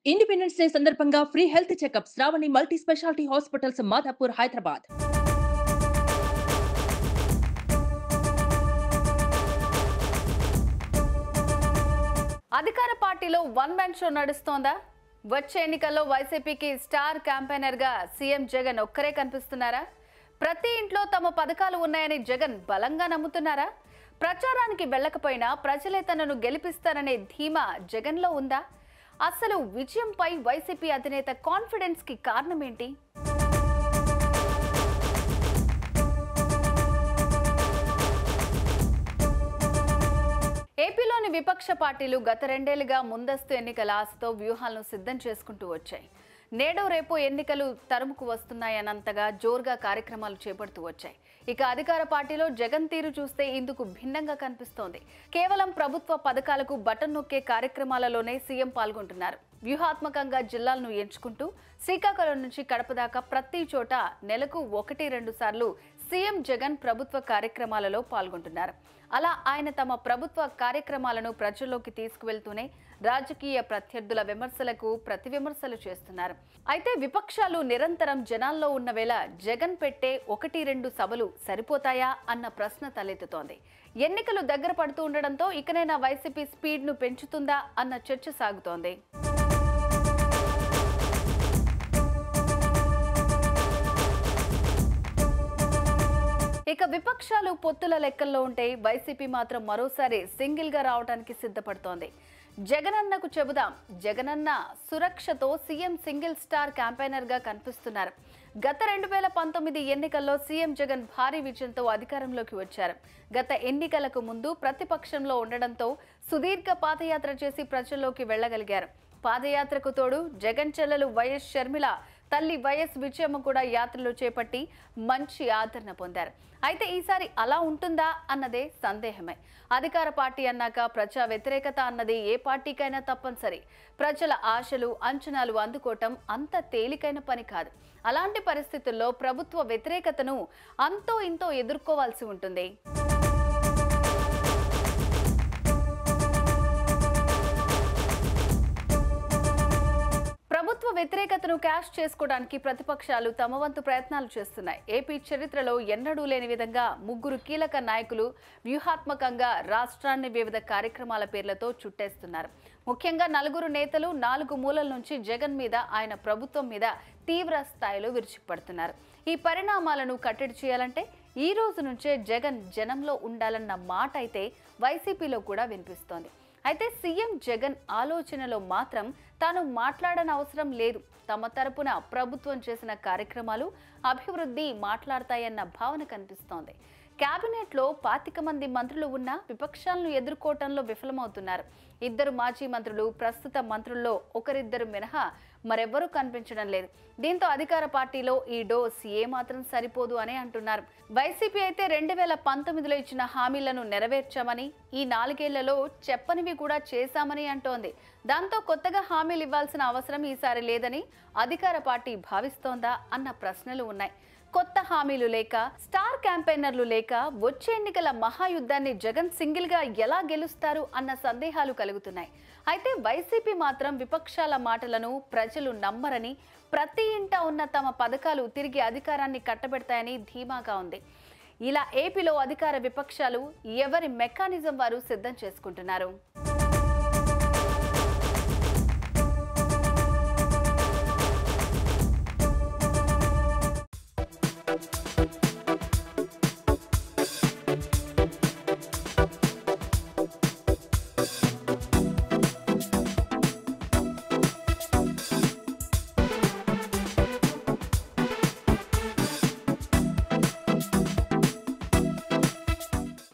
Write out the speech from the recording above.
independence day సందర్భంగా free health checkup Sravani multi speciality hospitals Madhapur Hyderabad అధికార పార్టీలో వన్ మ్యాన్ షో నడుస్తోందా వచ్చే ఎన్నికల్లో వైసీపీకి స్టార్ క్యాంపెయినర్ గా సీఎం జగన్ ఒక్కరే కనిపిస్తున్నారా ప్రతి ఇంట్లో తమ పథకాలు ఉన్నాయని జగన్ బలంగా నమ్ముతున్నారా ప్రచారానికి వెళ్ళకపోయినా ప్రజలే తనను గెలిపిస్తారనే ధీమా జగన్లో ఉందా అసలు విజయంపై వైసీపీ అధినేత కాన్ఫిడెన్స్ కి కారణమేంటి ఏపీలోని విపక్ష పార్టీలు గత రెండేళ్లుగా ముందస్తు ఎన్నికల ఆశతో వ్యూహాలను సిద్ధం చేసుకుంటూ వచ్చాయి నేడు రేపు ఎన్నికలు తరుముకు వస్తున్నాయన్నంతగా జోరుగా కార్యక్రమాలు చేపడుతూ వచ్చాయి ఇక అధికార పార్టీలో జగన్ తీరు చూస్తే ఇందుకు భిన్నంగా కనిపిస్తోంది కేవలం ప్రభుత్వ పథకాలకు బటన్ నొక్కే కార్యక్రమాలలోనే సీఎం పాల్గొంటున్నారు వ్యూహాత్మకంగా జిల్లాలను ఎంచుకుంటూ శ్రీకాకుళం నుంచి కడప దాకా ప్రతి చోట నెలకు ఒకటి రెండు సార్లు సీఎం జగన్ ప్రభుత్వ కార్యక్రమాలలో పాల్గొంటున్నారు అలా ఆయన తమ ప్రభుత్వ కార్యక్రమాలను ప్రజల్లోకి తీసుకువెళ్తూనే రాజకీయ ప్రత్యర్థుల విమర్శలకు ప్రతి విమర్శలు చేస్తున్నారు అయితే విపక్షాలు నిరంతరం జనాల్లో ఉన్న వేళ జగన్ పెట్టే ఒకటి రెండు సభలు సరిపోతాయా అన్న ప్రశ్న తలెత్తుతోంది ఎన్నికలు దగ్గర పడుతూ ఉండడంతో ఇకనైనా వైసీపీ స్పీడ్ను పెంచుతుందా అన్న చర్చ సాగుతోంది ఇక విపక్షాలు పొత్తుల లెక్కల్లో ఉంటే వైసీపీ మాత్రం మరోసారి సింగిల్ గా రావడానికి సిద్ధపడుతోంది జగనన్నకు చెబుదాం జగనన్న సురక్షతో సీఎం సింగిల్ స్టార్ క్యాంపెయినర్ గా కనిపిస్తున్నారు గత రెండు వేల పంతొమ్మిది ఎన్నికల్లో సీఎం జగన్ భారీ విజయంతో అధికారంలోకి వచ్చారు గత ఎన్నికలకు ముందు ప్రతిపక్షంలో ఉండడంతో సుదీర్ఘ పాదయాత్ర చేసి ప్రజల్లోకి వెళ్ళగలిగారు పాదయాత్రకు తోడు జగన్ చెల్లెలు వైఎస్ షర్మిల తల్లి వైఎస్ విజయమ్మ కూడా యాత్రలు చేపట్టి మంచి ఆదరణ పొందారు అయితే ఈసారి అలా ఉంటుందా అన్నదే సందేహమే అధికార పార్టీ అన్నాక ప్రజా వ్యతిరేకత అన్నది ఏ పార్టీకైనా తప్పనిసరి ప్రజల ఆశలు అంచనాలు అందుకోవటం అంత తేలికైన పని కాదు అలాంటి పరిస్థితుల్లో ప్రభుత్వ వ్యతిరేకతను అంతో ఇంతో ఎదుర్కోవాల్సి ఉంటుంది ప్రభుత్వ వ్యతిరేకతను క్యాష్ చేసుకోవడానికి ప్రతిపక్షాలు తమ వంతు ప్రయత్నాలు చేస్తున్నాయి ఏపీ చరిత్రలో ఎన్నడూ లేని విధంగా ముగ్గురు కీలక నాయకులు వ్యూహాత్మకంగా రాష్ట్రాన్ని వివిధ కార్యక్రమాల పేర్లతో చుట్టేస్తున్నారు ముఖ్యంగా నలుగురు నేతలు నాలుగు మూలల నుంచి జగన్ మీద ఆయన ప్రభుత్వం మీద తీవ్ర స్థాయిలో విరుచుకుపడుతున్నారు ఈ పరిణామాలను కట్టడి చేయాలంటే ఈ రోజు నుంచే జగన్ జనంలో ఉండాలన్న మాట అయితే వైసీపీలో కూడా వినిపిస్తోంది అయితే సీఎం జగన్ ఆలోచనలో మాత్రం తాను మాట్లాడని అవసరం లేదు తమ తరపున ప్రభుత్వం చేసిన కార్యక్రమాలు అభివృద్ధి మాట్లాడతాయన్న భావన కనిపిస్తోంది కేబినెట్లో పాతిక మంది మంత్రులు ఉన్న విపక్షాలను ఎదుర్కోవటంలో విఫలమవుతున్నారు ఇద్దరు మాజీ మంత్రులు ప్రస్తుత మంత్రుల్లో ఒకరిద్దరు మినహా మరెవ్వరూ కనిపించడం లేదు దీంతో అధికార పార్టీలో ఈ డోస్ ఏమాత్రం సరిపోదు అని అంటున్నారు వైసీపీ అయితే రెండు వేల పంతొమ్మిదిలో ఇచ్చిన హామీలను నెరవేర్చామని ఈ నాలుగేళ్లలో చెప్పనివి కూడా చేశామని అంటోంది దాంతో కొత్తగా హామీలు ఇవ్వాల్సిన అవసరం ఈసారి లేదని అధికార పార్టీ భావిస్తోందా అన్న ప్రశ్నలు ఉన్నాయి కొత్త హామీలు లేక స్టార్ క్యాంపెయినర్లు లేక వచ్చే ఎన్నికల మహాయుద్ధాన్ని జగన్ సింగిల్ గా ఎలా గెలుస్తారు అన్న సందేహాలు కలుగుతున్నాయి అయితే వైసీపీ మాత్రం విపక్షాల మాటలను ప్రజలు నమ్మరని ప్రతి ఇంట ఉన్న తమ పథకాలు తిరిగి అధికారాన్ని కట్టబెడతాయని ధీమాగా ఉంది ఇలా ఏపీలో అధికార విపక్షాలు ఎవరి మెకానిజం వారు సిద్ధం చేసుకుంటున్నారు